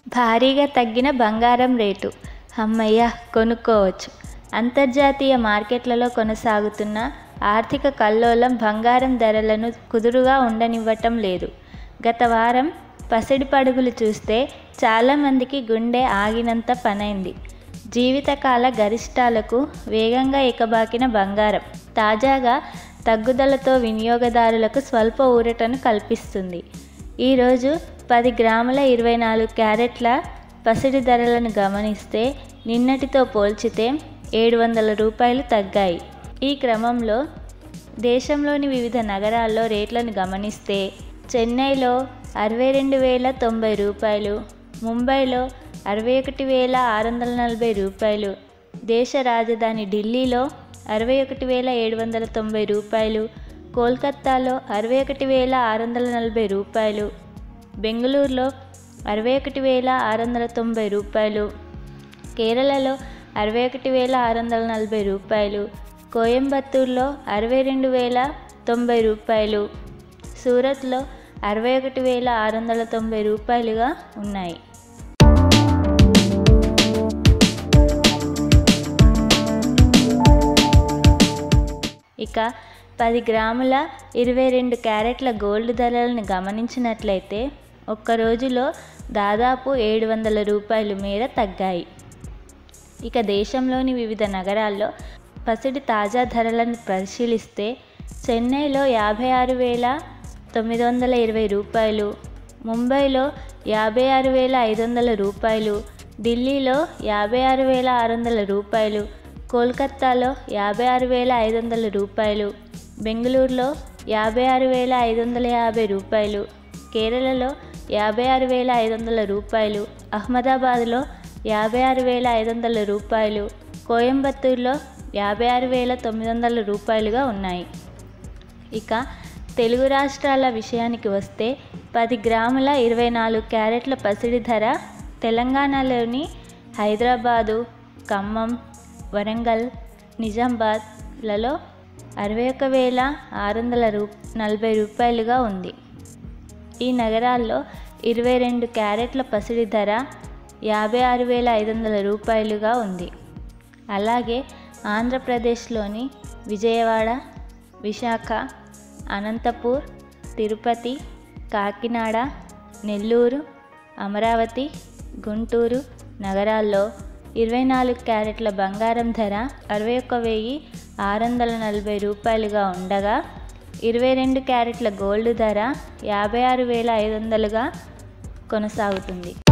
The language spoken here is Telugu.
భారీగా తగ్గిన బంగారం రేటు అమ్మయ్య కొనుక్కోవచ్చు అంతర్జాతీయ మార్కెట్లలో కొనసాగుతున్న ఆర్థిక కల్లోలం బంగారం ధరలను కుదురుగా ఉండనివ్వటం లేదు గత వారం పసిడి పడుగులు చూస్తే చాలామందికి గుండె ఆగినంత పనైంది జీవితకాల గరిష్టాలకు వేగంగా ఎకబాకిన బంగారం తాజాగా తగ్గుదలతో వినియోగదారులకు స్వల్ప ఊరటను కల్పిస్తుంది ఈరోజు పది గ్రాముల ఇరవై నాలుగు క్యారెట్ల పసిడి ధరలను గమనిస్తే నిన్నటితో పోల్చితే ఏడు వందల రూపాయలు తగ్గాయి ఈ క్రమంలో దేశంలోని వివిధ నగరాల్లో రేట్లను గమనిస్తే చెన్నైలో అరవై రెండు వేల తొంభై రూపాయలు ముంబైలో అరవై ఒకటి వేల ఆరు వందల నలభై రూపాయలు దేశ రాజధాని ఢిల్లీలో అరవై ఒకటి వేల ఏడు వందల తొంభై రూపాయలు కోల్కత్తాలో అరవై ఒకటి వేల ఆరు వందల నలభై రూపాయలు బెంగళూరులో అరవై ఒకటి వేల ఆరు వందల తొంభై రూపాయలు కేరళలో అరవై ఒకటి వేల ఆరు వందల నలభై రూపాయలు కోయంబత్తూరులో అరవై రెండు వేల తొంభై రూపాయలు సూరత్లో అరవై ఒకటి వేల ఆరు వందల తొంభై రూపాయలుగా ఉన్నాయి ఇక పది గ్రాముల ఇరవై రెండు క్యారెట్ల గోల్డ్ ధరలను గమనించినట్లయితే ఒక్క రోజులో దాదాపు ఏడు వందల రూపాయలు మేర తగ్గాయి ఇక దేశంలోని వివిధ నగరాల్లో పసిడి తాజా ధరలను పరిశీలిస్తే చెన్నైలో యాభై ఆరు వేల తొమ్మిది వందల ఇరవై రూపాయలు ముంబైలో యాభై ఆరు వేల ఐదు వందల రూపాయలు ఢిల్లీలో యాభై ఆరు వేల ఆరు వందల రూపాయలు కోల్కత్తాలో యాభై ఆరు వేల ఐదు వందల రూపాయలు బెంగళూరులో యాభై ఆరు వేల ఐదు వందల యాభై రూపాయలు కేరళలో యాభై ఆరు వేల ఐదు వందల రూపాయలు అహ్మదాబాద్లో యాభై ఆరు వేల ఐదు వందల రూపాయలు కోయంబత్తూరులో యాభై ఆరు వేల తొమ్మిది వందల రూపాయలుగా ఉన్నాయి ఇక తెలుగు రాష్ట్రాల విషయానికి వస్తే పది గ్రాముల ఇరవై నాలుగు క్యారెట్ల పసిడి ధర తెలంగాణలోని హైదరాబాదు ఖమ్మం వరంగల్ నిజామాబాద్లలో అరవై ఒక వేల ఆరు వందల రూ నలభై రూపాయలుగా ఉంది ఈ నగరాల్లో ఇరవై రెండు క్యారెట్ల పసిడి ధర యాభై ఆరు వేల ఐదు వందల రూపాయలుగా ఉంది అలాగే ఆంధ్రప్రదేశ్లోని విజయవాడ విశాఖ అనంతపూర్ తిరుపతి కాకినాడ నెల్లూరు అమరావతి గుంటూరు నగరాల్లో ఇరవై నాలుగు క్యారెట్ల బంగారం ధర అరవై ఒక్క వెయ్యి ఆరు వందల నలభై రూపాయలుగా ఉండగా ఇరవై రెండు క్యారెట్ల గోల్డ్ ధర యాభై ఆరు వేల ఐదు వందలుగా కొనసాగుతుంది